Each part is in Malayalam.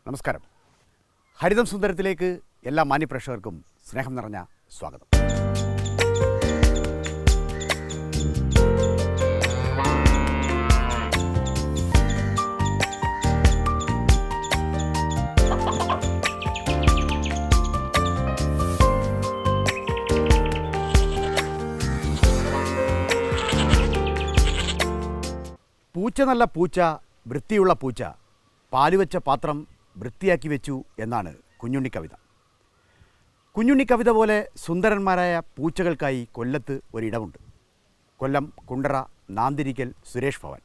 നമസ്കാരം ഹരിതം സുന്ദരത്തിലേക്ക് എല്ലാ മാന്യപ്രേക്ഷകർക്കും സ്നേഹം നിറഞ്ഞ സ്വാഗതം പൂച്ച നല്ല പൂച്ച വൃത്തിയുള്ള പൂച്ച പാലുവെച്ച പാത്രം വൃത്തിയാക്കി വെച്ചു എന്നാണ് കുഞ്ഞുണ്ണി കവിത കുഞ്ഞുണ്ണി കവിത പോലെ സുന്ദരന്മാരായ പൂച്ചകൾക്കായി കൊല്ലത്ത് ഒരിടമുണ്ട് കൊല്ലം കുണ്ടറ നാന്തിരിക്കൽ സുരേഷ് ഭവൻ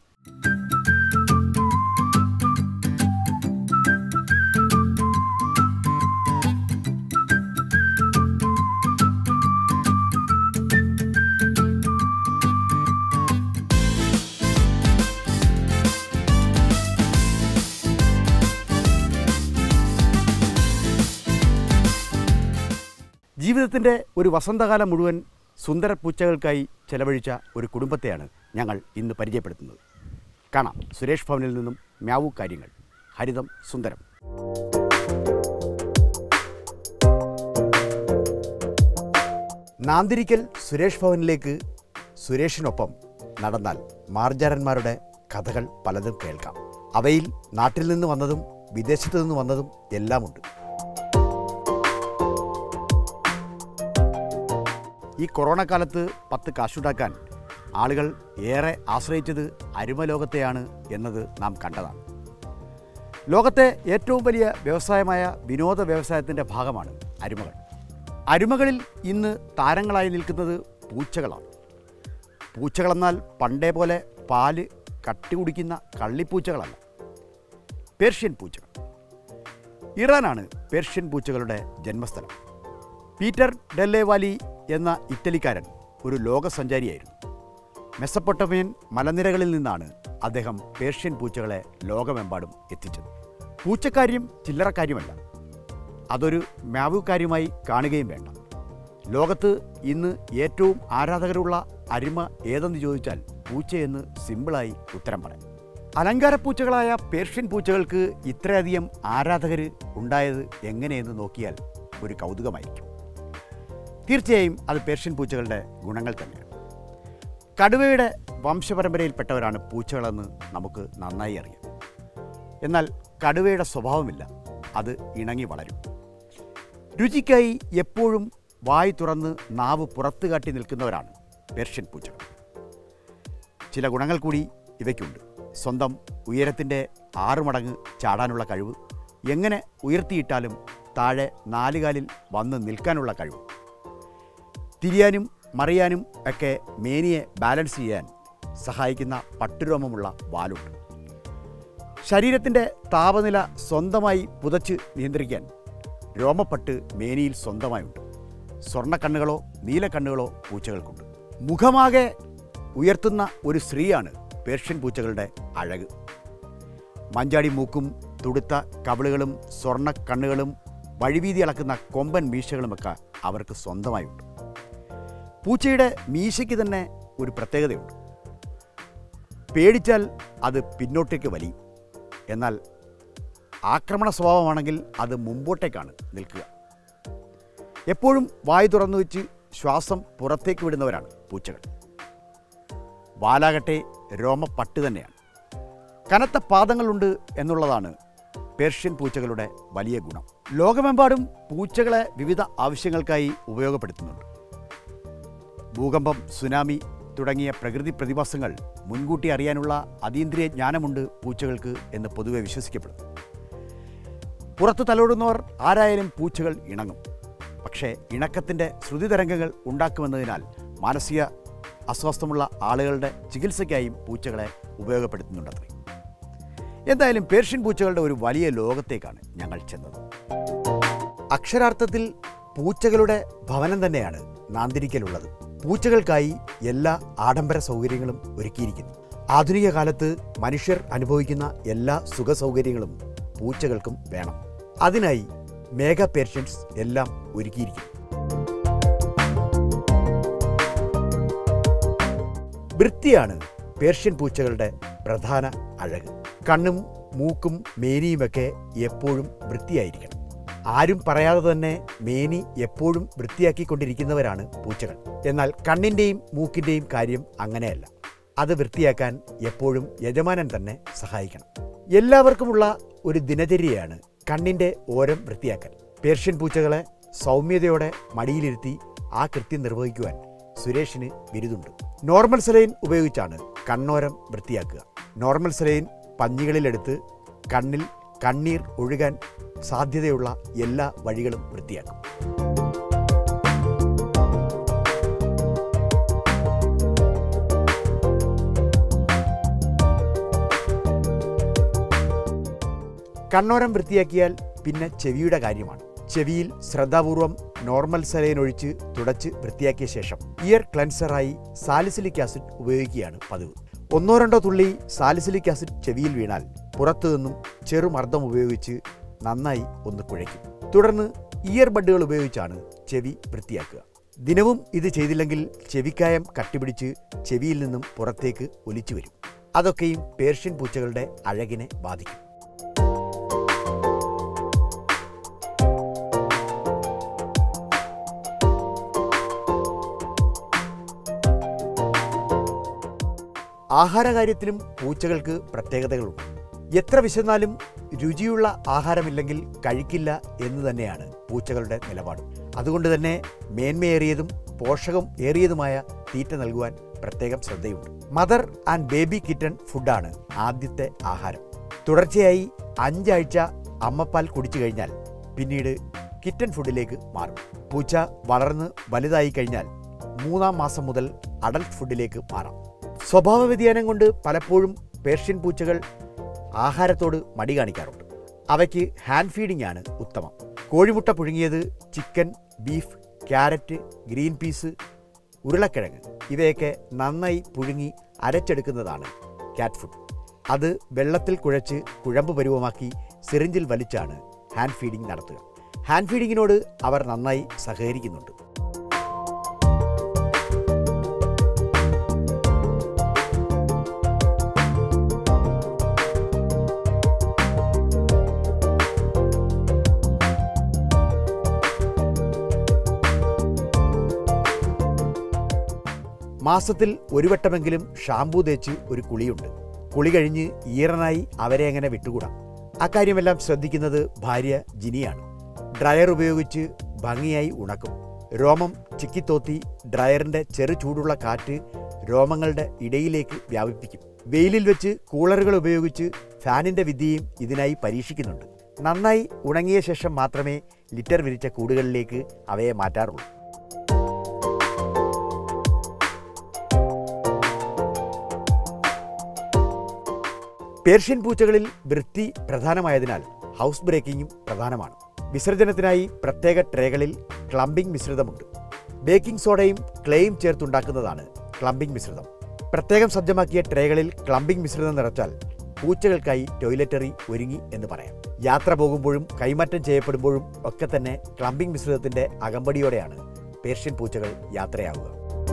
ജീവിതത്തിൻ്റെ ഒരു വസന്തകാലം മുഴുവൻ സുന്ദര പൂച്ചകൾക്കായി ചെലവഴിച്ച ഒരു കുടുംബത്തെയാണ് ഞങ്ങൾ ഇന്ന് പരിചയപ്പെടുത്തുന്നത് കാണാം സുരേഷ് ഭവനിൽ നിന്നും മ്യാവു കാര്യങ്ങൾ ഹരിതം സുന്ദരം നാന്തിരിക്കൽ സുരേഷ് ഭവനിലേക്ക് സുരേഷിനൊപ്പം നടന്നാൽ മാർജാരന്മാരുടെ കഥകൾ പലതും കേൾക്കാം അവയിൽ നാട്ടിൽ നിന്ന് വന്നതും വിദേശത്തു നിന്ന് വന്നതും എല്ലാമുണ്ട് ഈ കൊറോണ കാലത്ത് പത്ത് കാശുണ്ടാക്കാൻ ആളുകൾ ഏറെ ആശ്രയിച്ചത് അരുമലോകത്തെയാണ് എന്നത് നാം കണ്ടതാണ് ലോകത്തെ ഏറ്റവും വലിയ വ്യവസായമായ വിനോദ വ്യവസായത്തിൻ്റെ ഭാഗമാണ് അരുമകൾ അരുമകളിൽ ഇന്ന് താരങ്ങളായി നിൽക്കുന്നത് പൂച്ചകളാണ് പൂച്ചകളെന്നാൽ പണ്ടേ പോലെ പാല് കട്ടി കുടിക്കുന്ന കള്ളിപ്പൂച്ചകളല്ല പേർഷ്യൻ പൂച്ചകൾ ഇറാനാണ് പേർഷ്യൻ പൂച്ചകളുടെ ജന്മസ്ഥലം പീറ്റർ ഡെല്ലേവാലി എന്ന ഇറ്റലിക്കാരൻ ഒരു ലോകസഞ്ചാരിയായിരുന്നു മെസ്സപ്പൊട്ടമിയൻ മലനിരകളിൽ നിന്നാണ് അദ്ദേഹം പേർഷ്യൻ പൂച്ചകളെ ലോകമെമ്പാടും എത്തിച്ചത് പൂച്ചക്കാര്യം ചില്ലറക്കാര്യമല്ല അതൊരു മ്യാവുകാര്യമായി കാണുകയും വേണ്ട ലോകത്ത് ഇന്ന് ഏറ്റവും ആരാധകരുള്ള അരിമ ഏതെന്ന് ചോദിച്ചാൽ പൂച്ചയെന്ന് സിമ്പിളായി ഉത്തരം പറയാം അലങ്കാര പൂച്ചകളായ പേർഷ്യൻ പൂച്ചകൾക്ക് ഇത്രയധികം ആരാധകർ ഉണ്ടായത് എങ്ങനെയെന്ന് നോക്കിയാൽ ഒരു കൗതുകമായിരിക്കും തീർച്ചയായും അത് പേർഷ്യൻ പൂച്ചകളുടെ ഗുണങ്ങൾ തന്നെയാണ് കടുവയുടെ വംശപരമ്പരയിൽപ്പെട്ടവരാണ് പൂച്ചകളെന്ന് നമുക്ക് നന്നായി അറിയാം എന്നാൽ കടുവയുടെ സ്വഭാവമില്ല അത് ഇണങ്ങി വളരും രുചിക്കായി എപ്പോഴും വായ് തുറന്ന് നാവ് പുറത്തു കാട്ടി നിൽക്കുന്നവരാണ് പേർഷ്യൻ പൂച്ചകൾ ചില ഗുണങ്ങൾ കൂടി ഇവയ്ക്കുണ്ട് സ്വന്തം ഉയരത്തിൻ്റെ ആറ് മടങ്ങ് ചാടാനുള്ള കഴിവ് എങ്ങനെ ഉയർത്തിയിട്ടാലും താഴെ നാലുകാലിൽ വന്ന് നിൽക്കാനുള്ള കഴിവ് തിരിയാനും മറിയാനും ഒക്കെ മേനിയെ ബാലൻസ് ചെയ്യാൻ സഹായിക്കുന്ന പട്ടുരോമമുള്ള വാലുണ്ട് ശരീരത്തിൻ്റെ താപനില സ്വന്തമായി പുതച്ച് നിയന്ത്രിക്കാൻ രോമപ്പട്ട് മേനിയിൽ സ്വന്തമായുണ്ട് സ്വർണ്ണക്കണ്ണുകളോ നീലക്കണ്ണുകളോ പൂച്ചകൾക്കുണ്ട് മുഖമാകെ ഉയർത്തുന്ന ഒരു സ്ത്രീയാണ് പേർഷ്യൻ പൂച്ചകളുടെ അഴക് മഞ്ചാടി മൂക്കും തുടുത്ത കവിളുകളും സ്വർണ്ണ കണ്ണുകളും വഴിവീതി അളക്കുന്ന കൊമ്പൻ മീശകളുമൊക്കെ അവർക്ക് സ്വന്തമായുണ്ട് പൂച്ചയുടെ മീശയ്ക്ക് തന്നെ ഒരു പ്രത്യേകതയുണ്ട് പേടിച്ചാൽ അത് പിന്നോട്ടേക്ക് വലിയും എന്നാൽ ആക്രമണ സ്വഭാവമാണെങ്കിൽ അത് മുമ്പോട്ടേക്കാണ് നിൽക്കുക എപ്പോഴും വായു തുറന്നു വെച്ച് ശ്വാസം പുറത്തേക്ക് വിടുന്നവരാണ് പൂച്ചകൾ വാലാകട്ടെ രോമപ്പട്ട് തന്നെയാണ് കനത്ത പാദങ്ങളുണ്ട് എന്നുള്ളതാണ് പേർഷ്യൻ പൂച്ചകളുടെ വലിയ ഗുണം ലോകമെമ്പാടും പൂച്ചകളെ വിവിധ ആവശ്യങ്ങൾക്കായി ഉപയോഗപ്പെടുത്തുന്നുണ്ട് ഭൂകമ്പം സുനാമി തുടങ്ങിയ പ്രകൃതി പ്രതിഭാസങ്ങൾ മുൻകൂട്ടി അറിയാനുള്ള അതീന്ദ്രിയ ജ്ഞാനമുണ്ട് പൂച്ചകൾക്ക് എന്ന് പൊതുവെ വിശ്വസിക്കപ്പെടുന്നു പുറത്ത് തലോടുന്നവർ ആരായാലും പൂച്ചകൾ ഇണങ്ങും പക്ഷേ ഇണക്കത്തിൻ്റെ ശ്രുതിതരംഗങ്ങൾ ഉണ്ടാക്കുമെന്നതിനാൽ മാനസിക അസ്വസ്ഥമുള്ള ആളുകളുടെ ചികിത്സയ്ക്കായും പൂച്ചകളെ ഉപയോഗപ്പെടുത്തുന്നുണ്ടത്രേ എന്തായാലും പേർഷ്യൻ പൂച്ചകളുടെ ഒരു വലിയ ലോകത്തേക്കാണ് ഞങ്ങൾ ചെന്നത് അക്ഷരാർത്ഥത്തിൽ പൂച്ചകളുടെ ഭവനം തന്നെയാണ് നാന്തിരിക്കലുള്ളത് പൂച്ചകൾക്കായി എല്ലാ ആഡംബര സൗകര്യങ്ങളും ഒരുക്കിയിരിക്കുന്നു ആധുനിക കാലത്ത് മനുഷ്യർ അനുഭവിക്കുന്ന എല്ലാ സുഖ സൗകര്യങ്ങളും പൂച്ചകൾക്കും വേണം അതിനായി മേഘ പേർഷ്യൻസ് എല്ലാം ഒരുക്കിയിരിക്കുന്നു വൃത്തിയാണ് പേർഷ്യൻ പൂച്ചകളുടെ പ്രധാന അഴക് കണ്ണും മൂക്കും മേനിയുമൊക്കെ എപ്പോഴും വൃത്തിയായിരിക്കണം ആരും പറയാതെ തന്നെ മേനി എപ്പോഴും വൃത്തിയാക്കിക്കൊണ്ടിരിക്കുന്നവരാണ് പൂച്ചകൾ എന്നാൽ കണ്ണിൻ്റെയും മൂക്കിൻ്റെയും കാര്യം അങ്ങനെയല്ല അത് വൃത്തിയാക്കാൻ എപ്പോഴും യജമാനൻ തന്നെ സഹായിക്കണം എല്ലാവർക്കുമുള്ള ഒരു ദിനചര്യയാണ് കണ്ണിൻ്റെ ഓരം വൃത്തിയാക്കൽ പേർഷ്യൻ പൂച്ചകളെ സൗമ്യതയോടെ മടിയിലിരുത്തി ആ കൃത്യം നിർവഹിക്കുവാൻ സുരേഷിന് ബിരുദുണ്ട് നോർമൽ സലൈൻ ഉപയോഗിച്ചാണ് കണ്ണോരം വൃത്തിയാക്കുക നോർമൽ സലൈൻ പഞ്ഞികളിലെടുത്ത് കണ്ണിൽ കണ്ണീർ ഒഴുകാൻ സാധ്യതയുള്ള എല്ലാ വഴികളും വൃത്തിയാക്കും കണ്ണോരം വൃത്തിയാക്കിയാൽ പിന്നെ ചെവിയുടെ കാര്യമാണ് ചെവിയിൽ ശ്രദ്ധാപൂർവം നോർമൽ സലൈൻ ഒഴിച്ച് തുടച്ച് വൃത്തിയാക്കിയ ശേഷം ഇയർ ക്ലൻസറായി സാലിസിലിക് ആസിഡ് ഉപയോഗിക്കുകയാണ് പതിവ് ഒന്നോ രണ്ടോ തുള്ളി സാലിസിലിക് ആസിഡ് ചെവിയിൽ വീണാൽ പുറത്തു നിന്നും ചെറുമർദ്ദം ഉപയോഗിച്ച് നന്നായി ഒന്ന് കുഴയ്ക്കും തുടർന്ന് ഇയർ ബഡുകൾ ഉപയോഗിച്ചാണ് ചെവി വൃത്തിയാക്കുക ദിനവും ഇത് ചെയ്തില്ലെങ്കിൽ ചെവിക്കായം കട്ടിപിടിച്ച് ചെവിയിൽ നിന്നും പുറത്തേക്ക് ഒലിച്ചു വരും അതൊക്കെയും പേർഷ്യൻ പൂച്ചകളുടെ അഴകിനെ ബാധിക്കും ആഹാരകാര്യത്തിലും പൂച്ചകൾക്ക് പ്രത്യേകതകളുണ്ട് എത്ര വിശന്നാലും രുചിയുള്ള ആഹാരമില്ലെങ്കിൽ കഴിക്കില്ല എന്ന് തന്നെയാണ് പൂച്ചകളുടെ നിലപാട് അതുകൊണ്ട് തന്നെ മേന്മയേറിയതും പോഷകം ഏറിയതുമായ തീറ്റ നൽകുവാൻ പ്രത്യേകം ശ്രദ്ധയുണ്ട് മദർ ആൻഡ് ബേബി കിറ്റൺ ഫുഡാണ് ആദ്യത്തെ ആഹാരം തുടർച്ചയായി അഞ്ചാഴ്ച അമ്മപ്പാൽ കുടിച്ചു കഴിഞ്ഞാൽ പിന്നീട് കിറ്റൺ ഫുഡിലേക്ക് മാറും പൂച്ച വളർന്ന് വലുതായി കഴിഞ്ഞാൽ മൂന്നാം മാസം മുതൽ അഡൽട്ട് ഫുഡിലേക്ക് മാറാം സ്വഭാവ വ്യതിയാനം കൊണ്ട് പലപ്പോഴും പേർഷ്യൻ പൂച്ചകൾ ആഹാരത്തോട് മടി കാണിക്കാറുണ്ട് അവയ്ക്ക് ഹാൻഡ് ഫീഡിംഗ് ആണ് ഉത്തമം കോഴിമുട്ട പുഴുങ്ങിയത് chicken beef carrot green peas ഉരുളക്കിഴങ്ങ് ഇവയൊക്കെ നന്നായി പുഴുങ്ങി അരച്ചെടുക്കുന്നതാണ് കാറ്റ് ഫുഡ് അത് വെള്ളത്തിൽ കുഴച്ച് കുഴമ്പ് പരുവമാക്കി സിറിഞ്ചിൽ വലിച്ചാണ് ഹാൻഡ് ഫീഡിംഗ് നടത്തുക ഹാൻഡ് ഫീഡിങ്ങിനോട് അവർ നന്നായി സഹകരിക്കുന്നുണ്ട് മാസത്തിൽ ഒരു വട്ടമെങ്കിലും ഷാമ്പൂ തേച്ച് ഒരു കുളിയുണ്ട് കുളി കഴിഞ്ഞ് ഈറനായി അവരെ അങ്ങനെ വിട്ടുകൂടാം അക്കാര്യമെല്ലാം ശ്രദ്ധിക്കുന്നത് ഭാര്യ ജിനിയാണ് ഡ്രയർ ഉപയോഗിച്ച് ഭംഗിയായി ഉണക്കും രോമം ചിക്കിത്തോത്തി ഡ്രയറിന്റെ ചെറു ചൂടുള്ള കാറ്റ് രോമങ്ങളുടെ ഇടയിലേക്ക് വ്യാപിപ്പിക്കും വെയിലിൽ വെച്ച് കൂളറുകൾ ഉപയോഗിച്ച് ഫാനിന്റെ വിദ്യയും ഇതിനായി പരീക്ഷിക്കുന്നുണ്ട് നന്നായി ഉണങ്ങിയ ശേഷം മാത്രമേ ലിറ്റർ വിരിച്ച കൂടുകളിലേക്ക് അവയെ മാറ്റാറുള്ളൂ പേർഷ്യൻ പൂച്ചകളിൽ വൃത്തി പ്രധാനമായതിനാൽ ഹൗസ് ബ്രേക്കിങ്ങും പ്രധാനമാണ് വിസർജനത്തിനായി പ്രത്യേക ട്രേകളിൽ ക്ലംബിംഗ് മിശ്രിതമുണ്ട് ബേക്കിംഗ് സോഡയും ക്ലേയും ചേർത്തുണ്ടാക്കുന്നതാണ് ക്ലംബിംഗ് മിശ്രിതം പ്രത്യേകം സജ്ജമാക്കിയ ട്രേകളിൽ ക്ലംബിംഗ് മിശ്രിതം നിറച്ചാൽ പൂച്ചകൾക്കായി ടോയ്ലറ്ററി ഒരുങ്ങി എന്ന് പറയാം യാത്ര പോകുമ്പോഴും കൈമാറ്റം ചെയ്യപ്പെടുമ്പോഴും ഒക്കെ തന്നെ ക്ലംബിംഗ് മിശ്രിതത്തിന്റെ അകമ്പടിയോടെയാണ് പേർഷ്യൻ പൂച്ചകൾ യാത്രയാവുക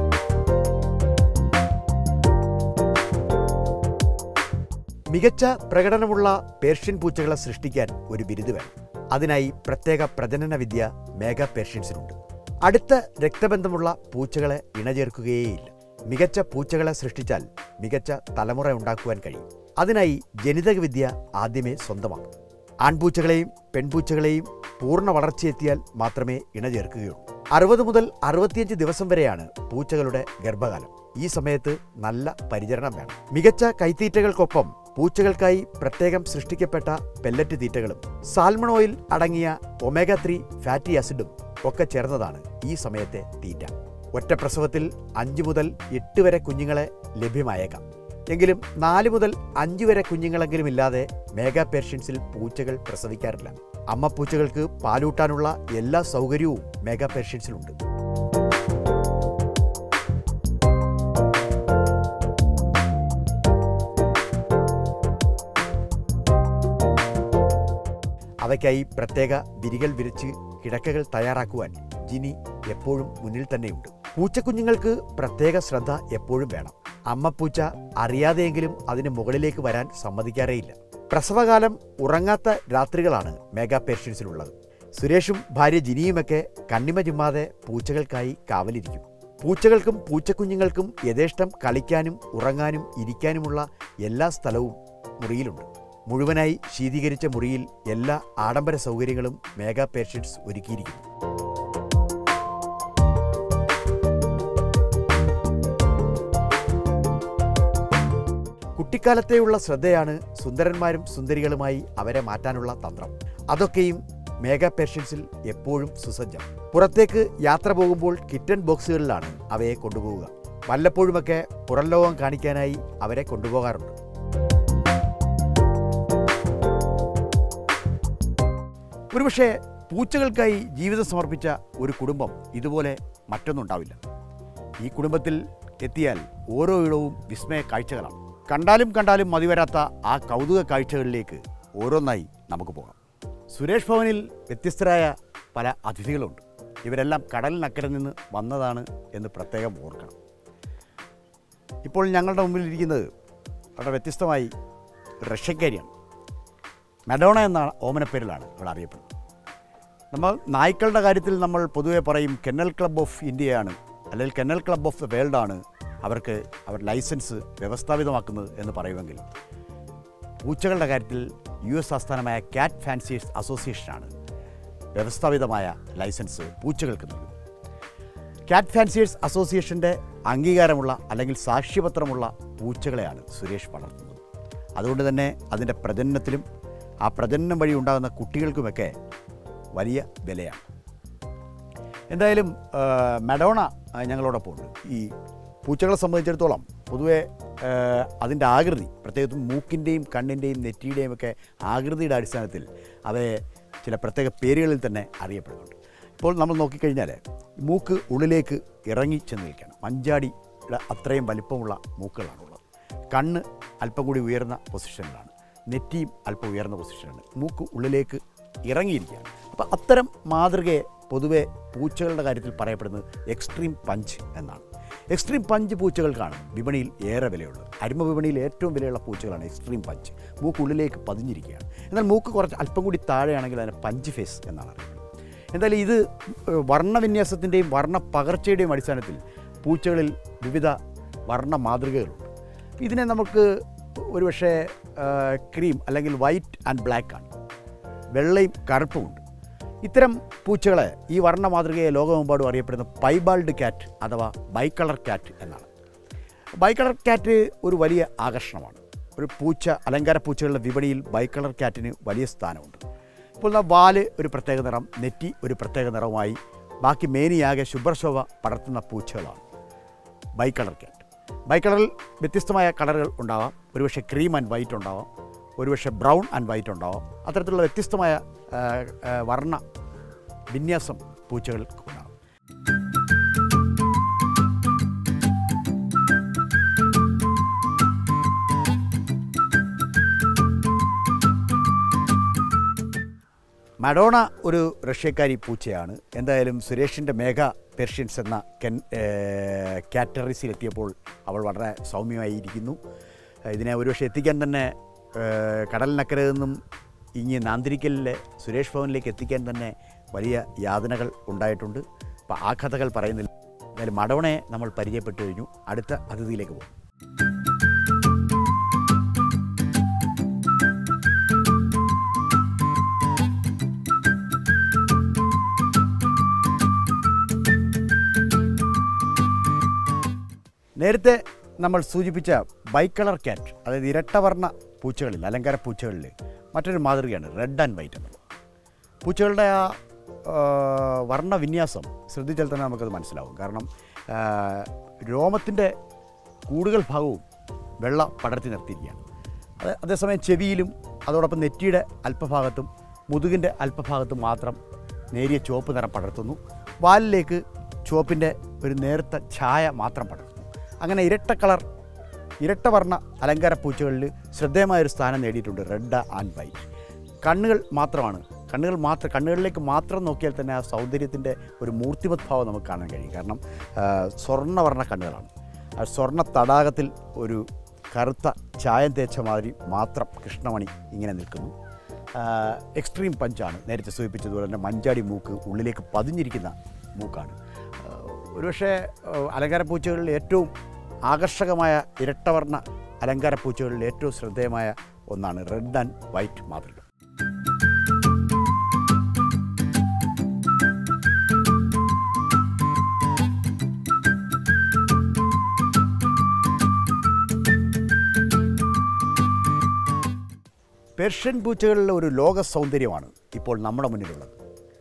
മികച്ച പ്രകടനമുള്ള പേർഷ്യൻ പൂച്ചകളെ സൃഷ്ടിക്കാൻ ഒരു ബിരുദ് വേണം അതിനായി പ്രത്യേക പ്രജനന വിദ്യ മേഘ പേർഷ്യൻസിനുണ്ട് അടുത്ത രക്തബന്ധമുള്ള പൂച്ചകളെ ഇണചേർക്കുകയേയില്ല മികച്ച പൂച്ചകളെ സൃഷ്ടിച്ചാൽ മികച്ച തലമുറ ഉണ്ടാക്കുവാൻ കഴിയും അതിനായി ജനിതക വിദ്യ ആദ്യമേ സ്വന്തമാക്കും ആൺപൂച്ചകളെയും പെൺപൂച്ചകളെയും പൂർണ്ണ വളർച്ചയെത്തിയാൽ മാത്രമേ ഇണചേർക്കുകയുള്ളൂ അറുപത് മുതൽ അറുപത്തിയഞ്ച് ദിവസം വരെയാണ് പൂച്ചകളുടെ ഗർഭകാലം ഈ സമയത്ത് നല്ല പരിചരണം വേണം മികച്ച കൈത്തീറ്റകൾക്കൊപ്പം പൂച്ചകൾക്കായി പ്രത്യേകം സൃഷ്ടിക്കപ്പെട്ട പെല്ലറ്റ് തീറ്റകളും സാൽമൺ ഓയിൽ അടങ്ങിയ ഒമേഗ ത്രീ ഫാറ്റി ആസിഡും ഒക്കെ ചേർന്നതാണ് ഈ സമയത്തെ തീറ്റ ഒറ്റ പ്രസവത്തിൽ അഞ്ച് മുതൽ എട്ട് വരെ കുഞ്ഞുങ്ങളെ ലഭ്യമായേക്കാം എങ്കിലും നാല് മുതൽ അഞ്ച് വരെ കുഞ്ഞുങ്ങളെങ്കിലും ഇല്ലാതെ മേഗാ പേർഷ്യൻസിൽ പൂച്ചകൾ പ്രസവിക്കാറില്ല അമ്മ പൂച്ചകൾക്ക് പാലൂട്ടാനുള്ള എല്ലാ സൗകര്യവും മേഗാ പേർഷ്യൻസിലുണ്ട് അവയ്ക്കായി പ്രത്യേക വിരികൾ വിരിച്ച് കിടക്കകൾ തയ്യാറാക്കുവാൻ ജിനി എപ്പോഴും മുന്നിൽ തന്നെയുണ്ട് പൂച്ചക്കുഞ്ഞുങ്ങൾക്ക് പ്രത്യേക ശ്രദ്ധ എപ്പോഴും വേണം അമ്മപ്പൂച്ച അറിയാതെയെങ്കിലും അതിന് മുകളിലേക്ക് വരാൻ സമ്മതിക്കാറേയില്ല പ്രസവകാലം ഉറങ്ങാത്ത രാത്രികളാണ് മെഗാ പേഷ്യൻസിലുള്ളത് സുരേഷും ഭാര്യ ജിനിയുമൊക്കെ കണ്ണിമ ചുമ്മാതെ പൂച്ചകൾക്കായി കാവലിരിക്കും പൂച്ചകൾക്കും പൂച്ചക്കുഞ്ഞുങ്ങൾക്കും യഥേഷ്ടം കളിക്കാനും ഉറങ്ങാനും ഇരിക്കാനുമുള്ള എല്ലാ സ്ഥലവും മുറിയിലുണ്ട് മുഴുവനായി ശീതീകരിച്ച മുറിയിൽ എല്ലാ ആഡംബര സൗകര്യങ്ങളും മെഗാ പേഷ്യൻസ് ഒരുക്കിയിരിക്കുന്നു കുട്ടിക്കാലത്തെയുള്ള ശ്രദ്ധയാണ് സുന്ദരന്മാരും സുന്ദരികളുമായി അവരെ മാറ്റാനുള്ള തന്ത്രം അതൊക്കെയും മേഗാ പേഷ്യൻസിൽ എപ്പോഴും സുസജ്ജം പുറത്തേക്ക് യാത്ര പോകുമ്പോൾ കിറ്റൺ ബോക്സുകളിലാണ് അവയെ കൊണ്ടുപോവുക വല്ലപ്പോഴുമൊക്കെ പുറം ലോകം കാണിക്കാനായി അവരെ കൊണ്ടുപോകാറുണ്ട് ഒരുപക്ഷെ പൂച്ചകൾക്കായി ജീവിതം സമർപ്പിച്ച ഒരു കുടുംബം ഇതുപോലെ മറ്റൊന്നുണ്ടാവില്ല ഈ കുടുംബത്തിൽ എത്തിയാൽ ഓരോ ഇടവും വിസ്മയ കാഴ്ചകളാണ് കണ്ടാലും കണ്ടാലും മതിവരാത്ത ആ കൗതുക കാഴ്ചകളിലേക്ക് ഓരോന്നായി നമുക്ക് പോകാം സുരേഷ് ഭവനിൽ വ്യത്യസ്തരായ പല അതിഥികളുണ്ട് ഇവരെല്ലാം കടലിനക്കരെ നിന്ന് വന്നതാണ് എന്ന് പ്രത്യേകം ഓർക്കണം ഇപ്പോൾ ഞങ്ങളുടെ മുമ്പിലിരിക്കുന്നത് വളരെ വ്യത്യസ്തമായി റഷ്യക്കാരിയാണ് മെഡോണ എന്ന ഓമനപ്പേരിലാണ് ഇവൾ അറിയപ്പെടുന്നത് നമ്മൾ നായ്ക്കളുടെ കാര്യത്തിൽ നമ്മൾ പൊതുവെ പറയും കെന്നൽ ക്ലബ് ഓഫ് ഇന്ത്യയാണ് അല്ലെങ്കിൽ കെന്നൽ ക്ലബ് ഓഫ് ദ വേൾഡാണ് അവർക്ക് അവർ ലൈസൻസ് വ്യവസ്ഥാപിതമാക്കുന്നത് എന്ന് പറയുമെങ്കിൽ പൂച്ചകളുടെ കാര്യത്തിൽ യു എസ് ആസ്ഥാനമായ ക്യാറ്റ് ഫാൻസിയേഴ്സ് അസോസിയേഷനാണ് വ്യവസ്ഥാപിതമായ ലൈസൻസ് പൂച്ചകൾക്ക് നൽകുന്നത് ക്യാറ്റ് ഫാൻസിയേഴ്സ് അസോസിയേഷൻ്റെ അംഗീകാരമുള്ള അല്ലെങ്കിൽ സാക്ഷ്യപത്രമുള്ള പൂച്ചകളെയാണ് സുരേഷ് വളർത്തുന്നത് അതുകൊണ്ട് തന്നെ അതിൻ്റെ പ്രജനനത്തിലും ആ പ്രജനനം വഴി ഉണ്ടാകുന്ന കുട്ടികൾക്കുമൊക്കെ വലിയ വിലയാണ് എന്തായാലും ആ, മഡോണ ആ, ഞങ്ങളോടൊപ്പം ഉണ്ട് ഈ പൂച്ചകളെ സംബന്ധിച്ചിടത്തോളം പൊതുവെ ആ, അതിൻ്റെ ആകൃതി പ്രത്യേകിച്ചും മൂക്കിൻ്റെയും കണ്ണിൻ്റെയും നെറ്റിയുടെയും ഒക്കെ ആകൃതിയുടെ അടിസ്ഥാനത്തിൽ അവയെ ചില പ്രത്യേക പേരുകളിൽ തന്നെ അറിയപ്പെടുന്നുണ്ട് ഇപ്പോൾ നമ്മൾ നോക്കിക്കഴിഞ്ഞാൽ മൂക്ക് ഉള്ളിലേക്ക് ഇറങ്ങി ചെന്ന് നിൽക്കുകയാണ് മഞ്ചാടിയുടെ അത്രയും വലിപ്പമുള്ള മൂക്കുകളാണുള്ളത് കണ്ണ് അല്പം കൂടി ഉയർന്ന പൊസിഷനിലാണ് നെറ്റിയും അല്പം ഉയർന്ന പൊസിഷനാണ് മൂക്ക് ഉള്ളിലേക്ക് ഇറങ്ങിയിരിക്കുകയാണ് അപ്പോൾ അത്തരം മാതൃകയെ പൊതുവെ പൂച്ചകളുടെ കാര്യത്തിൽ പറയപ്പെടുന്നത് എക്സ്ട്രീം പഞ്ച് എന്നാണ് എക്സ്ട്രീം പഞ്ച് പൂച്ചകൾക്കാണ് വിപണിയിൽ ഏറെ വിലയുള്ളത് അരിമ വിപണിയിൽ ഏറ്റവും വിലയുള്ള പൂച്ചകളാണ് എക്സ്ട്രീം പഞ്ച് മൂക്ക് ഉള്ളിലേക്ക് പതിഞ്ഞിരിക്കുകയാണ് എന്നാൽ മൂക്ക് കുറച്ച് അല്പം കൂടി താഴെയാണെങ്കിൽ അതിനെ പഞ്ച് ഫേസ് എന്നാണ് അറിയപ്പെടുന്നത് എന്തായാലും ഇത് ഏഹ്, വർണ്ണവിന്യാസത്തിൻ്റെയും വർണ്ണ പകർച്ചയുടെയും അടിസ്ഥാനത്തിൽ പൂച്ചകളിൽ വിവിധ വർണ്ണ മാതൃകകളുണ്ട് ഇതിനെ നമുക്ക് ഒരുപക്ഷെ ക്രീം അല്ലെങ്കിൽ വൈറ്റ് ആൻഡ് ബ്ലാക്ക് ആണ് വെള്ളയും കറുപ്പുമുണ്ട് ഇത്തരം പൂച്ചകളെ ഈ വർണ്ണ മാതൃകയെ ലോകമെമ്പാടും അറിയപ്പെടുന്ന പൈബാൾഡ് ക്യാറ്റ് അഥവാ ബൈക്കളർ ക്യാറ്റ് എന്നാണ് ബൈക്കളർ ക്യാറ്റ് ഒരു വലിയ ആകർഷണമാണ് ഒരു പൂച്ച അലങ്കാര പൂച്ചകളുടെ വിപണിയിൽ ബൈക്കളർ ക്യാറ്റിന് വലിയ സ്ഥാനമുണ്ട് ഇപ്പോൾ ദാ വാല് ഒരു പ്രത്യേക നിറം നെറ്റി ഒരു പ്രത്യേക നിറവുമായി ബാക്കി മേനിയാകെ ശുഭ്രശോഭ പടർത്തുന്ന പൂച്ചകളാണ് ബൈക്കളർ ക്യാറ്റ് ബൈക്കളറിൽ വ്യത്യസ്തമായ കളറുകൾ ഉണ്ടാവാം ഒരുപക്ഷെ ക്രീം ആൻഡ് വൈറ്റ് ഉണ്ടാവാം ഒരുപക്ഷെ ബ്രൗൺ ആൻഡ് വൈറ്റ് ഉണ്ടാവാം അത്തരത്തിലുള്ള വ്യത്യസ്തമായ ആ, ആ, വർണ്ണ വിന്യാസം പൂച്ചകൾക്ക് ഉണ്ടാകും മഡോണ ഒരു റഷ്യക്കാരി പൂച്ചയാണ് എന്തായാലും സുരേഷിൻ്റെ മേഘ പെർഷ്യൻസ് എന്ന കെൻ കാറ്ററീസിലെത്തിയപ്പോൾ അവൾ വളരെ സൗമ്യമായിരിക്കുന്നു ഇതിനെ ഒരുപക്ഷെ എത്തിക്കാൻ തന്നെ ഏഹ്, കടലിനക്കരെ നിന്നും ഇങ്ങി നാന്തിരിക്കലിലെ സുരേഷ് ഭവനിലേക്ക് എത്തിക്കാൻ തന്നെ വലിയ യാതനകൾ ഉണ്ടായിട്ടുണ്ട് അപ്പോൾ ആ കഥകൾ പറയുന്നില്ല എന്തായാലും മഡോണയെ നമ്മൾ പരിചയപ്പെട്ടു കഴിഞ്ഞു അടുത്ത അതിഥിയിലേക്ക് പോകും നേരത്തെ നമ്മൾ സൂചിപ്പിച്ച ബൈക്കളർ ക്യാറ്റ് അതായത് ഇരട്ടവർണ്ണ പൂച്ചകളിൽ അലങ്കാര പൂച്ചകളിൽ മറ്റൊരു മാതൃകയാണ് റെഡ് ആൻഡ് വൈറ്റ് എന്നുള്ളത് പൂച്ചകളുടെ ആ ആ, വർണ്ണവിന്യാസം ശ്രദ്ധിച്ചാൽ തന്നെ നമുക്കത് മനസ്സിലാവും കാരണം രോമത്തിൻ്റെ കൂടുതൽ ഭാഗവും വെള്ള പടർത്തി നിർത്തിയിരിക്കുകയാണ് അത് അതേസമയം ചെവിയിലും അതോടൊപ്പം നെറ്റിയുടെ അല്പഭാഗത്തും മുതുകിൻ്റെ അല്പഭാഗത്തും മാത്രം നേരിയ ചുവപ്പ് നിറം പടർത്തുന്നു വാലിലേക്ക് ചുവപ്പിൻ്റെ ഒരു നേർത്ത ഛായ മാത്രം പടർത്തുന്നു അങ്ങനെ ഇരട്ട കളർ ഇരട്ടവർണ്ണ അലങ്കാര പൂച്ചകളിൽ ശ്രദ്ധേയമായൊരു സ്ഥാനം നേടിയിട്ടുണ്ട് റെഡ് ആൻഡ് വൈറ്റ് കണ്ണുകൾ മാത്രമാണ് കണ്ണുകൾ മാത്രം കണ്ണുകളിലേക്ക് മാത്രം നോക്കിയാൽ തന്നെ ആ സൗന്ദര്യത്തിൻ്റെ ഒരു മൂർത്തിമത് ഭാവം നമുക്ക് കാണാൻ കഴിയും കാരണം ആ, സ്വർണ്ണവർണ്ണ കണ്ണുകളാണ് ആ സ്വർണ്ണ തടാകത്തിൽ ഒരു കറുത്ത ചായം തേച്ച മാതിരി മാത്രം കൃഷ്ണമണി ഇങ്ങനെ നിൽക്കുന്നു ആ, എക്സ്ട്രീം പഞ്ചാണ് നേരത്തെ സൂചിപ്പിച്ചതുപോലെ തന്നെ മഞ്ചാടി മൂക്ക് ഉള്ളിലേക്ക് പതിഞ്ഞിരിക്കുന്ന മൂക്കാണ് ആ, ഒരുപക്ഷെ ആ, അലങ്കാര പൂച്ചകളിൽ ഏറ്റവും ആകർഷകമായ ഇരട്ടവർണ്ണ അലങ്കാര പൂച്ചകളിൽ ഏറ്റവും ശ്രദ്ധേയമായ ഒന്നാണ് റെഡ് ആൻഡ് വൈറ്റ് മാതൃക പേർഷ്യൻ പൂച്ചകളിലെ ഒരു ലോക സൗന്ദര്യമാണ് ഇപ്പോൾ നമ്മുടെ മുന്നിലുള്ളത്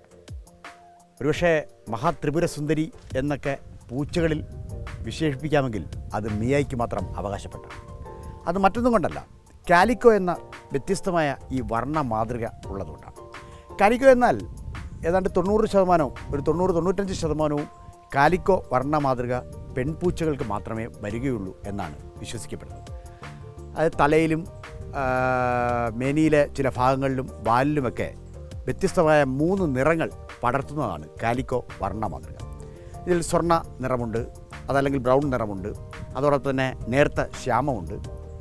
ഒരുപക്ഷെ മഹാത്രിപുര സുന്ദരി എന്നൊക്കെ പൂച്ചകളിൽ വിശേഷിപ്പിക്കാമെങ്കിൽ അത് മിയായ്ക്ക് മാത്രം അവകാശപ്പെട്ട അത് മറ്റൊന്നും കൊണ്ടല്ല കാലിക്കോ എന്ന വ്യത്യസ്തമായ ഈ വർണ്ണ മാതൃക ഉള്ളതുകൊണ്ടാണ് കാലിക്കോ എന്നാൽ ഏതാണ്ട് തൊണ്ണൂറ് ശതമാനവും ഒരു തൊണ്ണൂറ് തൊണ്ണൂറ്റഞ്ച് ശതമാനവും കാലിക്കോ വർണ്ണ മാതൃക പെൺപൂച്ചകൾക്ക് മാത്രമേ വരികയുള്ളൂ എന്നാണ് വിശ്വസിക്കപ്പെടുന്നത് അത് തലയിലും ആ, മേനിയിലെ ചില ഭാഗങ്ങളിലും വാലിലുമൊക്കെ വ്യത്യസ്തമായ മൂന്ന് നിറങ്ങൾ പടർത്തുന്നതാണ് കാലിക്കോ വർണ്ണ മാതൃക ഇതിൽ സ്വർണ്ണ നിറമുണ്ട് അതല്ലെങ്കിൽ ബ്രൗൺ നിറമുണ്ട് അതോടൊപ്പം തന്നെ നേർത്ത ശ്യാമമുണ്ട്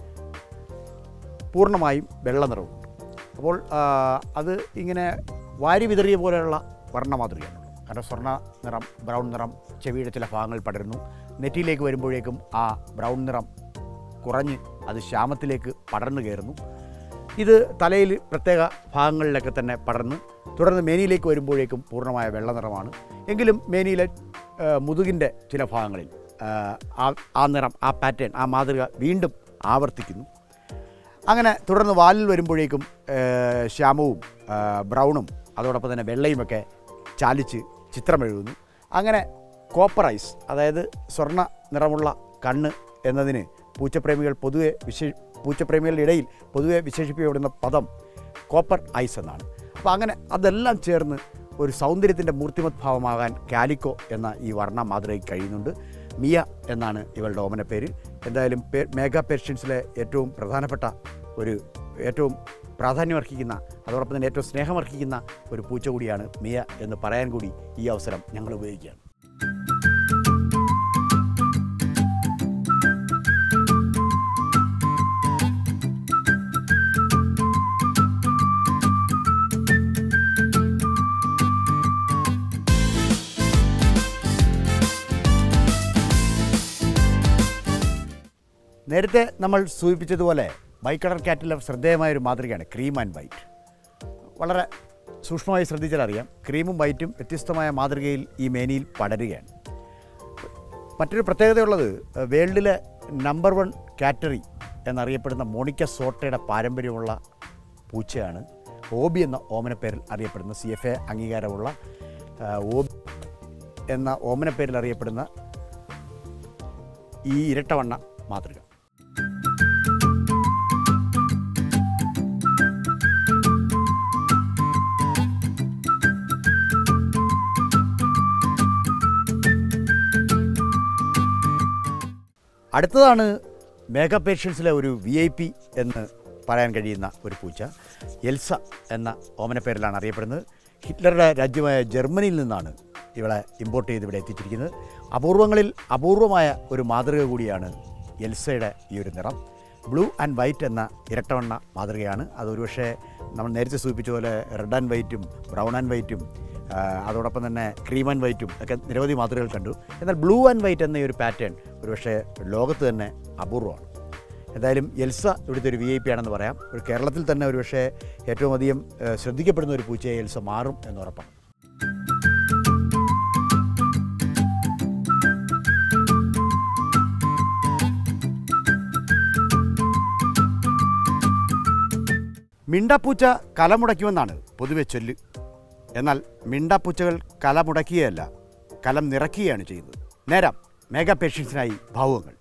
പൂർണ്ണമായും വെള്ള നിറവുമുണ്ട് അപ്പോൾ ആ, അത് ഇങ്ങനെ വാരി വിതറിയ പോലെയുള്ള വർണ്ണ മാതൃകയാണ് കാരണം സ്വർണ്ണ നിറം ബ്രൗൺ നിറം ചെവിയുടെ ചില ഭാഗങ്ങൾ പടരുന്നു നെറ്റിയിലേക്ക് വരുമ്പോഴേക്കും ആ ബ്രൗൺ നിറം കുറഞ്ഞ് അത് ശ്യാമത്തിലേക്ക് പടർന്നു കയറുന്നു ഇത് തലയിൽ പ്രത്യേക ഭാഗങ്ങളിലൊക്കെ തന്നെ പടർന്ന് തുടർന്ന് മേനിയിലേക്ക് വരുമ്പോഴേക്കും പൂർണ്ണമായ വെള്ള നിറമാണ് എങ്കിലും മേനിയിലെ ആ, മുതുകിൻ്റെ ചില ഭാഗങ്ങളിൽ ആ, ആ ആ നിറം ആ പാറ്റേൺ ആ മാതൃക വീണ്ടും ആവർത്തിക്കുന്നു അങ്ങനെ തുടർന്ന് വാലിൽ വരുമ്പോഴേക്കും ആ, ശ്യാമവും ആ, ബ്രൗണും അതോടൊപ്പം തന്നെ വെള്ളയുമൊക്കെ ചാലിച്ച് ചിത്രമെഴുതുന്നു അങ്ങനെ കോപ്പർ ഐസ് അതായത് സ്വർണ്ണ നിറമുള്ള കണ്ണ് എന്നതിന് പൂച്ചപ്രേമികൾ പൊതുവെ വിശേ പൂച്ചപ്രേമികളുടെ ഇടയിൽ പൊതുവെ വിശേഷിപ്പിക്കപ്പെടുന്ന പദം കോപ്പർ ഐസ് എന്നാണ് അപ്പോൾ അങ്ങനെ അതെല്ലാം ചേർന്ന് ഒരു സൗന്ദര്യത്തിൻ്റെ മൂർത്തിമത് ഭാവമാകാൻ കാലിക്കോ എന്ന ഈ വർണ്ണ മാതൃകയ്ക്ക് കഴിയുന്നുണ്ട് മിയ എന്നാണ് ഇവളുടെ ഓമന പേര് എന്തായാലും പേ മേഘ പേർഷ്യൻസിലെ ഏറ്റവും പ്രധാനപ്പെട്ട ഒരു ഏറ്റവും പ്രാധാന്യമർഹിക്കുന്ന അതോടൊപ്പം തന്നെ ഏറ്റവും സ്നേഹമർഹിക്കുന്ന ഒരു പൂച്ച കൂടിയാണ് മിയ എന്ന് പറയാൻ കൂടി ഈ അവസരം ഞങ്ങൾ ഉപയോഗിക്കുകയാണ് നേരത്തെ നമ്മൾ സൂചിപ്പിച്ചതുപോലെ ബൈക്കളർ കാറ്റിലെ ശ്രദ്ധേയമായ ഒരു മാതൃകയാണ് ക്രീം ആൻഡ് വൈറ്റ് വളരെ സൂക്ഷ്മമായി ശ്രദ്ധിച്ചാൽ അറിയാം ക്രീമും വൈറ്റും വ്യത്യസ്തമായ മാതൃകയിൽ ഈ മേനിയിൽ പടരുകയാണ് മറ്റൊരു പ്രത്യേകതയുള്ളത് ഏഹ്, വേൾഡിലെ നമ്പർ വൺ കാറ്ററി എന്നറിയപ്പെടുന്ന മോണിക്ക സോട്ടയുടെ പാരമ്പര്യമുള്ള പൂച്ചയാണ് ഓബി എന്ന ഓമനപ്പേരിൽ അറിയപ്പെടുന്ന സി എഫ് എ അംഗീകാരമുള്ള ഏഹ്, ഓബി എന്ന ഓമനപ്പേരിൽ അറിയപ്പെടുന്ന ഈ ഇരട്ടവണ്ണ മാതൃക അടുത്തതാണ് മേഘ പേഷ്യൻസിലെ ഒരു വി ഐ പി എന്ന് പറയാൻ കഴിയുന്ന ഒരു പൂച്ച എൽസ എന്ന ഓമന പേരിലാണ് അറിയപ്പെടുന്നത് ഹിറ്റ്ലറുടെ രാജ്യമായ ജർമ്മനിയിൽ നിന്നാണ് ഇവളെ ഇമ്പോർട്ട് ചെയ്ത് ഇവിടെ എത്തിച്ചിരിക്കുന്നത് അപൂർവങ്ങളിൽ അപൂർവമായ ഒരു മാതൃക കൂടിയാണ് എൽസയുടെ ഈ ഒരു നിറം ബ്ലൂ ആൻഡ് വൈറ്റ് എന്ന ഇരട്ടവണ്ണ മാതൃകയാണ് അത് ഒരുപക്ഷെ നമ്മൾ നേരത്തെ സൂചിപ്പിച്ച പോലെ റെഡ് ആൻഡ് വൈറ്റും ബ്രൗൺ ആൻഡ് വൈറ്റും ആ, അതോടൊപ്പം തന്നെ ക്രീം ആൻഡ് വൈറ്റും ഒക്കെ നിരവധി മാതൃകകൾ കണ്ടു എന്നാൽ ബ്ലൂ ആൻഡ് വൈറ്റ് എന്ന ഈ ഒരു പാറ്റേൺ ഒരുപക്ഷെ ലോകത്ത് തന്നെ അപൂർവമാണ് എന്തായാലും എൽസ ഇവിടുത്തെ ഒരു വി ഐ പി ആണെന്ന് പറയാം ഒരു കേരളത്തിൽ തന്നെ ഒരുപക്ഷെ ഏറ്റവും അധികം ഏ, ശ്രദ്ധിക്കപ്പെടുന്ന ഒരു പൂച്ചയെ എൽസ മാറും എന്ന് ഉറപ്പാണ് മിണ്ടാപ്പൂച്ച കലമുടയ്ക്കുമെന്നാണ് പൊതുവെ ചൊല്ല് എന്നാൽ മിണ്ടാപ്പൂച്ചകൾ കലമുടക്കുകയല്ല കലം നിറയ്ക്കുകയാണ് ചെയ്യുന്നത് നേരം മേഘ പേഷ്യൻസിനായി ഭാവുകങ്ങൾ